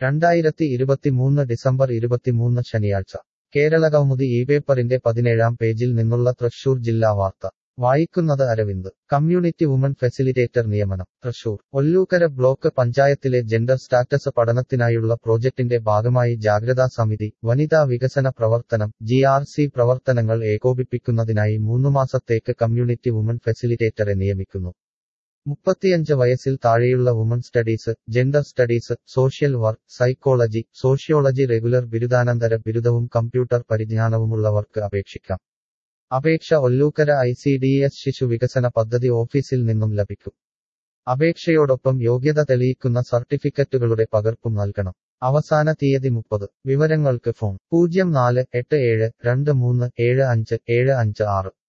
രണ്ടായിരത്തി ഇരുപത്തിമൂന്ന് ഡിസംബർ ഇരുപത്തിമൂന്ന് ശനിയാഴ്ച കേരള കൗമുദി ഈ പേപ്പറിന്റെ പതിനേഴാം പേജിൽ നിന്നുള്ള തൃശൂർ ജില്ലാ വാർത്ത വായിക്കുന്നത് അരവിന്ദ് കമ്മ്യൂണിറ്റി വുമൺ ഫെസിലിറ്റേറ്റർ നിയമനം തൃശൂർ ഒല്ലൂക്കര ബ്ലോക്ക് പഞ്ചായത്തിലെ ജെൻഡർ സ്റ്റാറ്റസ് പഠനത്തിനായുള്ള പ്രോജക്ടിന്റെ ഭാഗമായി ജാഗ്രതാ സമിതി വനിതാ വികസന പ്രവർത്തനം ജി ആർ സി പ്രവർത്തനങ്ങൾ ഏകോപിപ്പിക്കുന്നതിനായി മൂന്നു മാസത്തേക്ക് കമ്മ്യൂണിറ്റി വുമൺ ഫെസിലിറ്റേറ്ററെ നിയമിക്കുന്നു മുപ്പത്തിയഞ്ച് വയസ്സിൽ താഴെയുള്ള woman studies gender studies social work psychology sociology regular ബിരുദാനന്തര ബിരുദവും കമ്പ്യൂട്ടർ പരിജ്ഞാനവുമുള്ളവർക്ക് അപേക്ഷിക്കാം അപേക്ഷ Ollukkara I C D S ശിശു വികസന പദ്ധതി ഓഫീസിൽ നിന്നും ലഭിക്കും അപേക്ഷയോടൊപ്പം യോഗ്യത തെളിയിക്കുന്ന സർട്ടിഫിക്കറ്റുകളുടെ പകർപ്പും നൽകണം അവസാന തീയതി മുപ്പത് വിവരങ്ങൾക്ക് ഫോൺ പൂജ്യം നാല് എട്ട് ഏഴ് രണ്ട് മൂന്ന് ഏഴ് അഞ്ച് ഏഴ് അഞ്ച് ആറ്